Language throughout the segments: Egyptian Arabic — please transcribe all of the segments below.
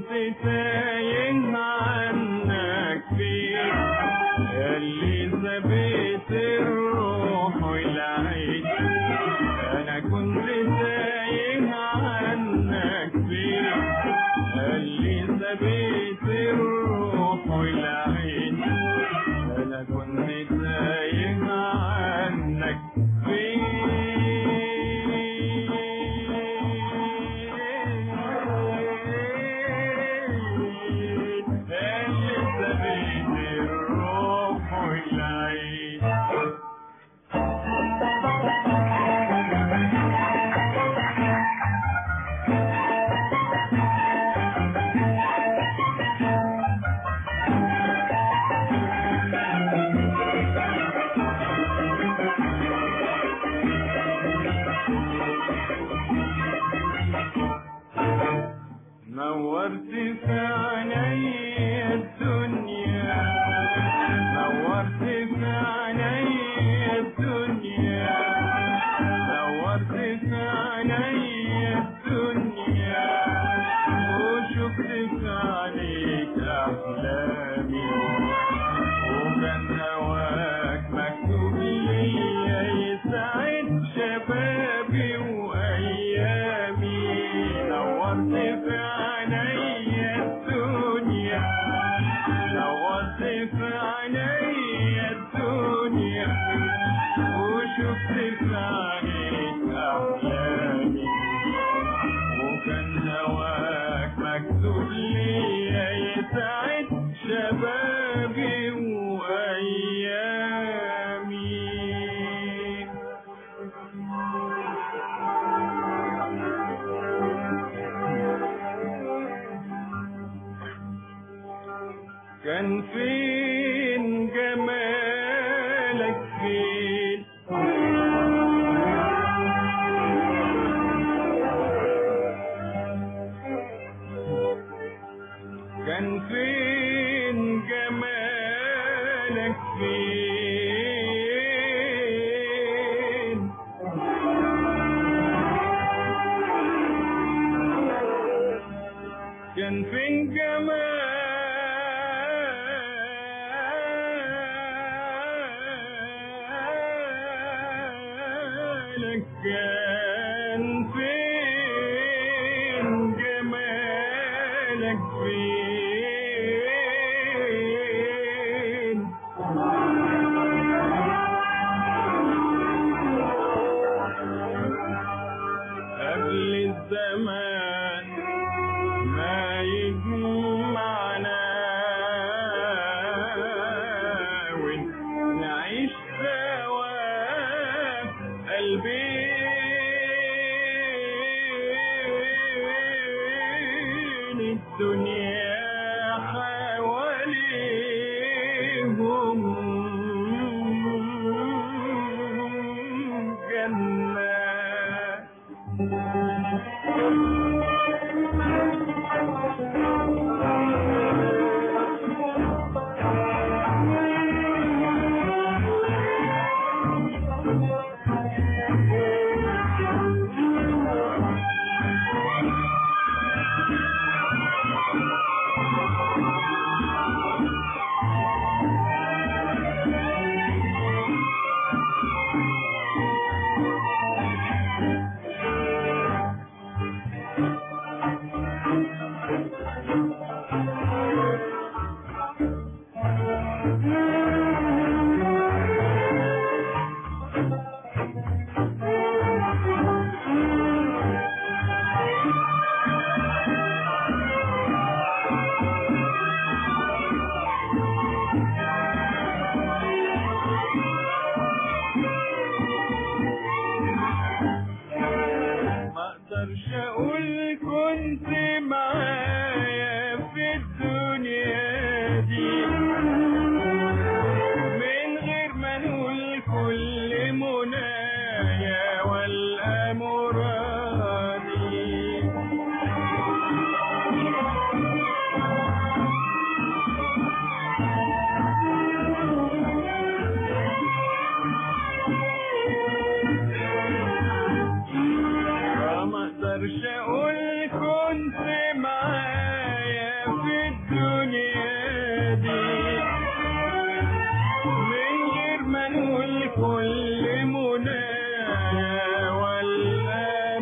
كنت تايه عنك فين اللي سبيت الروح والعين انا كنت تايه عنك فين اللي سبيت الروح والعين انا كنت تايه عنك فين اللي سبيت الروح والعين نورت في عيني الدنيا نورت في عيني الدنيا نورت في عيني الدنيا وشفت في عليك أحلامي وكان هواك مكتوب ليا يسعد شبابي وأيامي نورت في عيني الدنيا نورت في عيني الدنيا وشفت في عليك أحلامي وكان هواك مكتوب ليا يسعد شبابي وأيامي كان فين جمالك فين كان فين جمالك فين كان فين جمالك كان فين جمالك فين قبل الزمان ما يجمعنا ونعيش سوا قلبين الدنيا حواليهم جنة ما اقدرش اقول كنت معايا في الدنيا دي من غير ما نقول كل منايا ولا مرادي ما اقدرش اقول كنت معايا والكل منايا ولا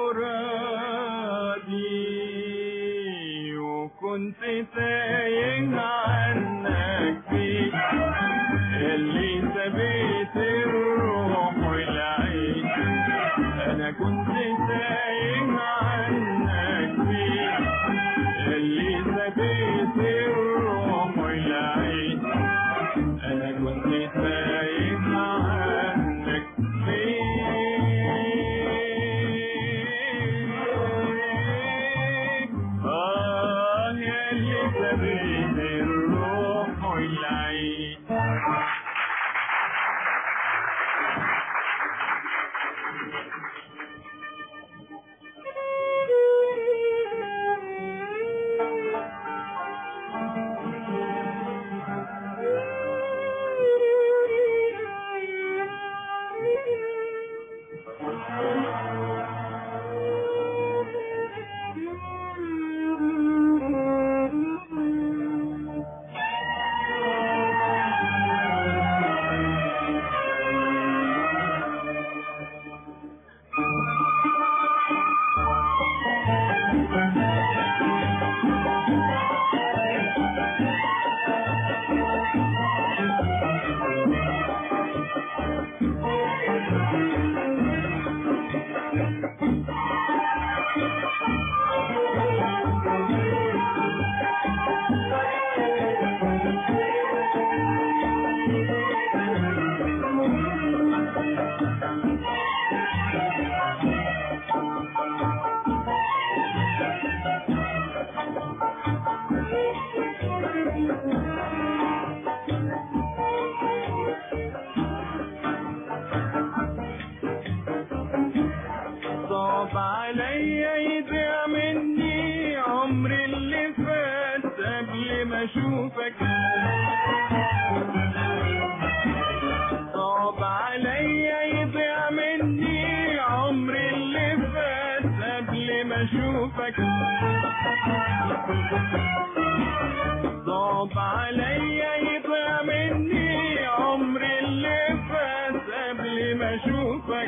مرادي وكنت تايه عنك فيك اللي سبيت الروح والعين انا كنت تايه عنك فيك اللي سبيت الروح والعين انا كنت تايه عنك فيك اه يا اللي سبيت الروح والعين صعب عليا يضيع مني عمري اللي فات قبل ما اشوفك صعب عليا يضيع مني عمري اللي فات قبل ما اشوفك صعب عليا يضيع مني عمري اللي فات قبل ما اشوفك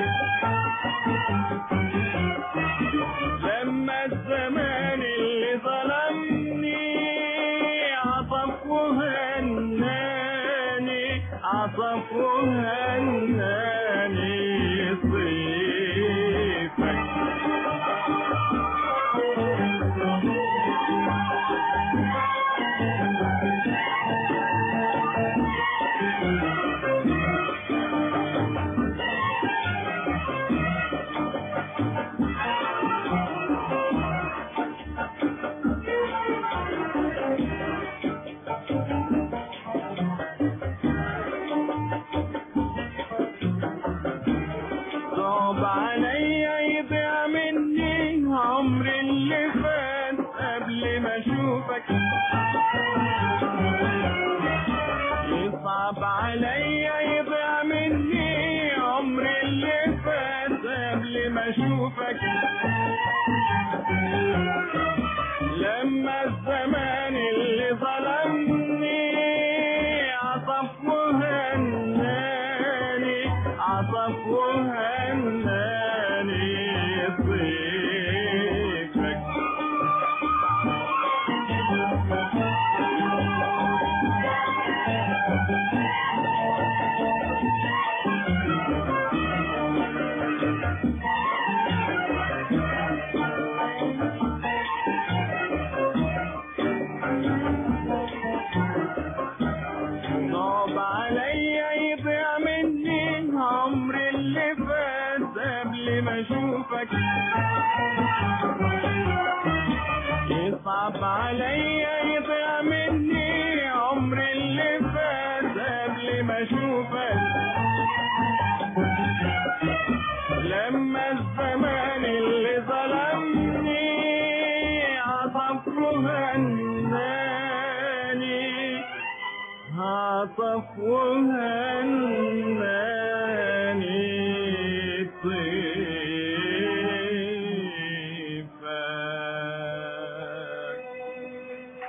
لما الزمان اللي ظلمني عطف وهناني عطف وهناني صيفك صعب عليا يضيع مني عمري اللي فات قبل ما اشوفك يصعب عليا يضيع مني عمري اللي فات قبل ما اشوفك لما الزمان اللي ظلمني عطف وهناني عطف وهناني صيفك صعب عليا يضيع مني عمري اللي فات قبل ما اشوفك يصعب عليا يضيع مني عمري اللي فات قبل ما اشوفك لما الزمان اللي ظلمني عطف وهناني عطف وهناني طيفك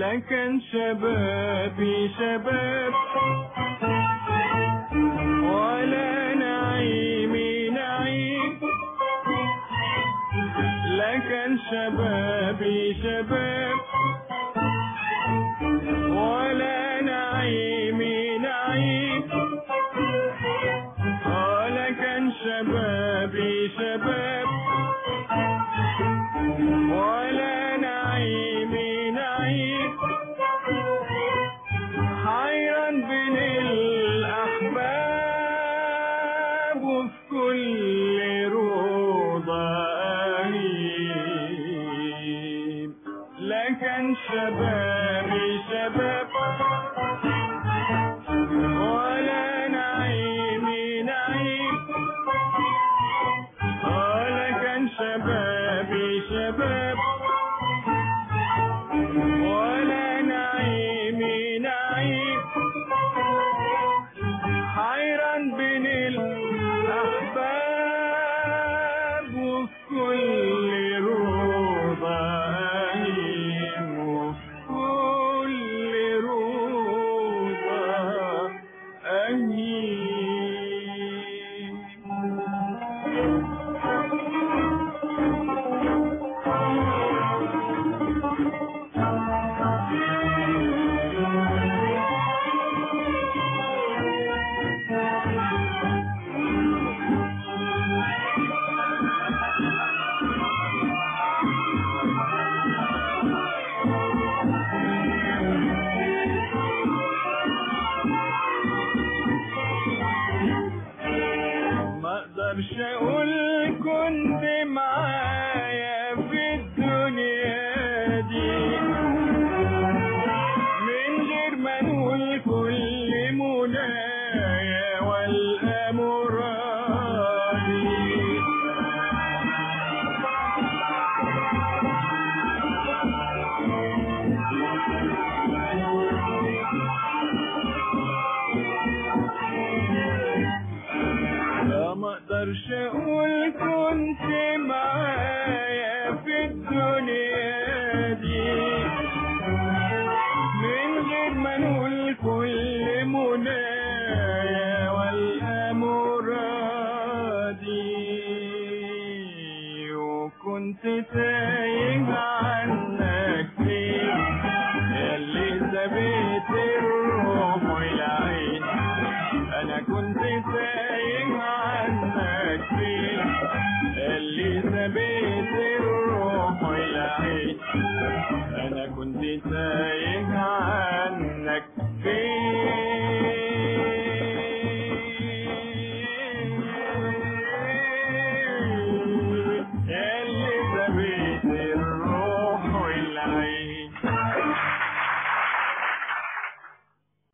لكن شبابي شباب ولا نعيمي نعيم لكن شبابي شباب ولا نعيمي نعيم آه لكن شبابي شباب ولا نعيمي نعيم حيران بين الأحباب وفي كل روضة أهيب لكن شبابي شباب ولا نعيمي نعيم آه لكن شبابي شباب ولا نعيمي نعيم حيران بين الأحباب وفي كل روضة أهيم وفي كل روضة ما اقدرش اقول كنت معايا في الدنيا دي من غير ما نقول كل منايا والقى مرادي لا ما اقدرش اقول كنت معايا في الدنيا دي من غير ما نقول كل منايا والقى مرادي وكنت تايه عنك فين اللي سبيت الروح والعين انا كنت تايه عنك فين اللي سبيت الروح والعين انا كنت تايه